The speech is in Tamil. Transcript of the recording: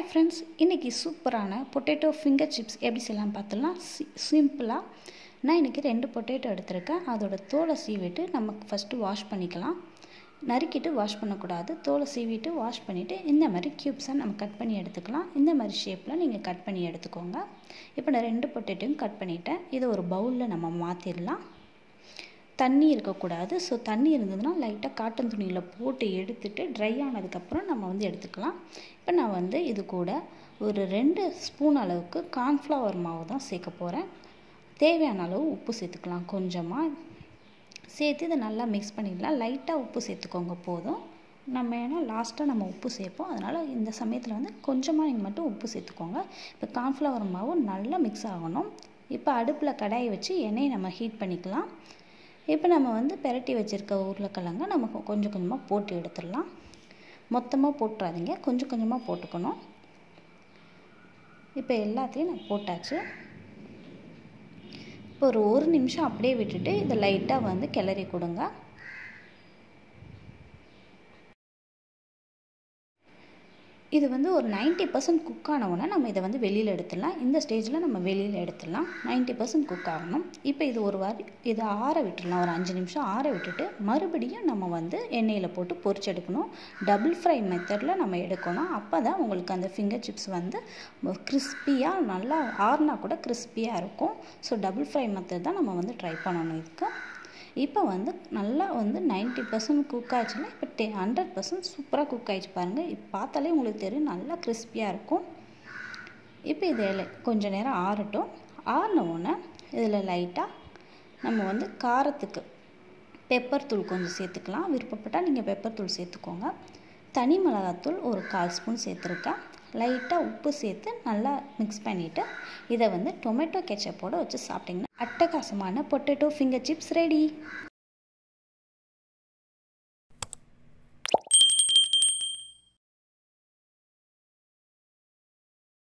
ஃப்ரெண்ட்ஸ் இன்றைக்கி சூப்பரான பொட்டேட்டோ ஃபிங்கர் சிப்ஸ் எப்படி செய்யலாம் பார்த்துலாம் சி சிம்பிளாக நான் இன்றைக்கி ரெண்டு பொட்டேட்டோ எடுத்திருக்கேன் அதோட தோலை சீவிட்டு நமக்கு ஃபஸ்ட்டு வாஷ் பண்ணிக்கலாம் நறுக்கிட்டு வாஷ் பண்ணக்கூடாது தோலை சீவிட்டு வாஷ் பண்ணிவிட்டு இந்த மாதிரி க்யூப்ஸாக நம்ம கட் பண்ணி எடுத்துக்கலாம் இந்த மாதிரி ஷேப்பில் நீங்கள் கட் பண்ணி எடுத்துக்கோங்க இப்போ நான் ரெண்டு பொட்டேட்டோயும் கட் பண்ணிட்டேன் இதை ஒரு பவுலில் நம்ம மாற்றிடலாம் தண்ணி இருக்கக்கூடாது ஸோ தண்ணி இருந்ததுன்னா லைட்டாக காட்டன் துணியில் போட்டு எடுத்துட்டு ட்ரை ஆனதுக்கப்புறம் நம்ம வந்து எடுத்துக்கலாம் இப்போ நான் வந்து இது கூட ஒரு ரெண்டு ஸ்பூன் அளவுக்கு கார்ன்ஃப்ளவர் மாவு தான் சேர்க்க போகிறேன் தேவையான அளவு உப்பு சேர்த்துக்கலாம் கொஞ்சமாக சேர்த்து இதை நல்லா மிக்ஸ் பண்ணிடலாம் லைட்டாக உப்பு சேர்த்துக்கோங்க போதும் நம்ம ஏன்னா லாஸ்ட்டாக நம்ம உப்பு சேர்ப்போம் அதனால் இந்த சமயத்தில் வந்து கொஞ்சமாக நீங்கள் மட்டும் உப்பு சேர்த்துக்கோங்க இப்போ கார்ன்ஃப்ளவர் மாவு நல்லா மிக்ஸ் ஆகணும் இப்போ அடுப்பில் கடாயை வச்சு எண்ணெயை நம்ம ஹீட் பண்ணிக்கலாம் இப்போ நம்ம வந்து பெரட்டி வச்சுருக்க உருளைக்கிழங்க நம்ம கொஞ்சம் கொஞ்சமாக போட்டு எடுத்துடலாம் மொத்தமாக போட்டுறாதீங்க கொஞ்சம் கொஞ்சமாக போட்டுக்கணும் இப்போ எல்லாத்தையும் நான் போட்டாச்சு இப்போ ஒரு ஒரு நிமிஷம் அப்படியே விட்டுட்டு இதை லைட்டாக வந்து கிளறி கொடுங்க இது வந்து ஒரு நைன்ட்டி பர்சன்ட் குக் ஆனவுடனே நம்ம இதை வந்து வெளியில் எடுத்துடலாம் இந்த ஸ்டேஜில் நம்ம வெளியில் எடுத்துடலாம் நைன்ட்டி பர்சன்ட் குக் ஆகணும் இப்போ இது ஒரு வாரி இதை ஆற விட்டுடலாம் ஒரு அஞ்சு நிமிஷம் ஆற விட்டுட்டு மறுபடியும் நம்ம வந்து எண்ணெயில் போட்டு பொரிச்செடுக்கணும் டபுள் ஃப்ரை மெத்தடில் நம்ம எடுக்கணும் அப்போ தான் உங்களுக்கு அந்த ஃபிங்கர் சிப்ஸ் வந்து கிறிஸ்பியாக நல்லா ஆறுனா கூட கிறிஸ்பியாக இருக்கும் ஸோ டபுள் ஃப்ரை மெத்தட் தான் நம்ம வந்து ட்ரை பண்ணணும் இதுக்கு இப்போ வந்து நல்லா வந்து நைன்ட்டி பர்சன்ட் குக் ஆச்சுன்னா இப்போ டெ ஹண்ட்ரட் பர்சன்ட் சூப்பராக குக் ஆகிடுச்சு பாருங்கள் இப்போ பார்த்தாலே உங்களுக்கு தெரியும் நல்லா கிறிஸ்பியாக இருக்கும் இப்போ இதில் கொஞ்சம் நேரம் ஆறட்டும் ஆறினவுடனே இதில் லைட்டாக நம்ம வந்து காரத்துக்கு பெப்பர் தூள் கொஞ்சம் சேர்த்துக்கலாம் விருப்பப்பட்டால் நீங்கள் பெப்பர் தூள் சேர்த்துக்கோங்க தனி மிளகாத்தூள் ஒரு கால் ஸ்பூன் சேர்த்துருக்கேன் லைட்டாக உப்பு சேர்த்து நல்லா மிக்ஸ் பண்ணிவிட்டு இதை வந்து டொமேட்டோ கெச்சப்போடு வச்சு சாப்பிட்டிங்கன்னா அட்டகாசமான பொட்டேட்டோ ஃபிங்கர் சிப்ஸ் ரெடி